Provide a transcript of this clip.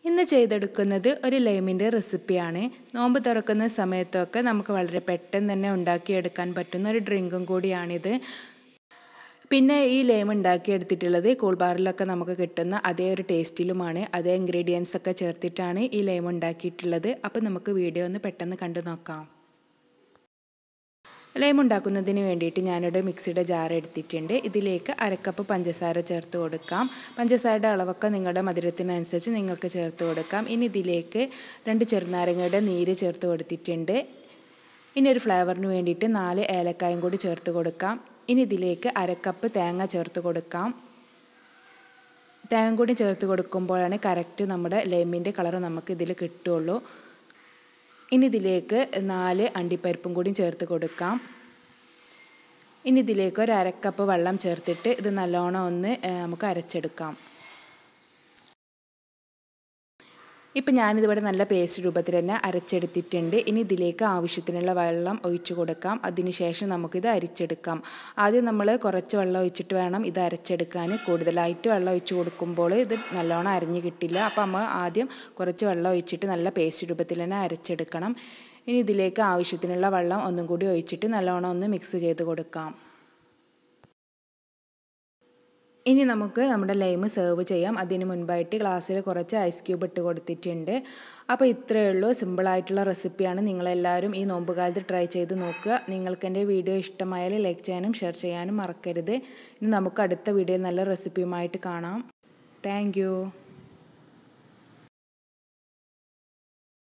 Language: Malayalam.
ഇന്ന് ചെയ്തെടുക്കുന്നത് ഒരു ലൈമിൻ്റെ റെസിപ്പിയാണ് നോമ്പ് തുറക്കുന്ന സമയത്തൊക്കെ നമുക്ക് വളരെ പെട്ടെന്ന് തന്നെ ഉണ്ടാക്കിയെടുക്കാൻ പറ്റുന്ന ഒരു ഡ്രിങ്കും കൂടിയാണിത് പിന്നെ ഈ ലൈം ഉണ്ടാക്കിയെടുത്തിട്ടുള്ളത് കൂൾ ബാറിലൊക്കെ നമുക്ക് കിട്ടുന്ന അതേ ഒരു ടേസ്റ്റിലുമാണ് അതേ ഇൻഗ്രീഡിയൻസ് ഒക്കെ ചേർത്തിട്ടാണ് ഈ ലൈം ഉണ്ടാക്കിയിട്ടുള്ളത് അപ്പോൾ നമുക്ക് വീഡിയോ ഒന്ന് പെട്ടെന്ന് കണ്ടു നോക്കാം ലൈം ഉണ്ടാക്കുന്നതിന് വേണ്ടിയിട്ട് ഞാനിവിടെ മിക്സിയുടെ ജാർ എടുത്തിട്ടുണ്ട് ഇതിലേക്ക് അരക്കപ്പ് പഞ്ചസാര ചേർത്ത് കൊടുക്കാം പഞ്ചസാരയുടെ അളവൊക്കെ നിങ്ങളുടെ മധുരത്തിനനുസരിച്ച് നിങ്ങൾക്ക് ചേർത്ത് കൊടുക്കാം ഇനി ഇതിലേക്ക് രണ്ട് ചെറുനാരങ്ങയുടെ നീര് ചേർത്ത് കൊടുത്തിട്ടുണ്ട് ഇനി ഒരു ഫ്ലേവറിന് വേണ്ടിയിട്ട് നാല് ഏലക്കായും കൂടി ചേർത്ത് കൊടുക്കാം ഇനി ഇതിലേക്ക് അരക്കപ്പ് തേങ്ങ ചേർത്ത് കൊടുക്കാം തേങ്ങ കൂടി ചേർത്ത് കൊടുക്കുമ്പോഴാണ് കറക്റ്റ് നമ്മുടെ ലൈമിൻ്റെ കളർ നമുക്ക് ഇതിൽ കിട്ടുള്ളൂ ഇനി ഇതിലേക്ക് നാല് അണ്ടിപ്പരിപ്പും കൂടി ചേർത്ത് കൊടുക്കാം ഇനി ഇതിലേക്ക് ഒരു അരക്കപ്പ് വെള്ളം ചേർത്തിട്ട് ഇത് നല്ലോണം ഒന്ന് നമുക്ക് അരച്ചെടുക്കാം ഇപ്പം ഞാനിതിവിടെ നല്ല പേസ്റ്റ് രൂപത്തിൽ തന്നെ അരച്ചെടുത്തിട്ടുണ്ട് ഇനി ഇതിലേക്ക് ആവശ്യത്തിനുള്ള വെള്ളം ഒഴിച്ചു കൊടുക്കാം അതിനുശേഷം നമുക്കിത് അരിച്ചെടുക്കാം ആദ്യം നമ്മൾ കുറച്ച് വെള്ളം ഒഴിച്ചിട്ട് വേണം ഇത് അരച്ചെടുക്കാൻ കൂടുതലായിട്ട് വെള്ളം ഒഴിച്ചു കൊടുക്കുമ്പോൾ ഇത് നല്ലോണം അരിഞ്ഞ് കിട്ടില്ല അപ്പോൾ നമ്മൾ ആദ്യം കുറച്ച് വെള്ളം ഒഴിച്ചിട്ട് നല്ല പേസ്റ്റ് രൂപത്തിൽ തന്നെ അരച്ചെടുക്കണം ഇനി ഇതിലേക്ക് ആവശ്യത്തിനുള്ള വെള്ളം ഒന്നും കൂടി ഒഴിച്ചിട്ട് നല്ലോണം ഒന്ന് മിക്സ് ചെയ്ത് കൊടുക്കാം ഇനി നമുക്ക് നമ്മുടെ ലൈം സെർവ് ചെയ്യാം അതിന് മുൻപായിട്ട് ഗ്ലാസ്സിൽ കുറച്ച് ഐസ് ക്യൂബ് ഇട്ട് കൊടുത്തിട്ടുണ്ട് അപ്പോൾ ഇത്രയേ ഉള്ളൂ സിമ്പിളായിട്ടുള്ള റെസിപ്പിയാണ് നിങ്ങളെല്ലാവരും ഈ നോമ്പുകാലത്ത് ട്രൈ ചെയ്ത് നോക്കുക നിങ്ങൾക്ക് എൻ്റെ വീഡിയോ ഇഷ്ടമായാൽ ലൈക്ക് ചെയ്യാനും ഷെയർ ചെയ്യാനും മറക്കരുത് ഇനി നമുക്ക് അടുത്ത വീഡിയോയിൽ നല്ല റെസിപ്പിയുമായിട്ട് കാണാം താങ്ക്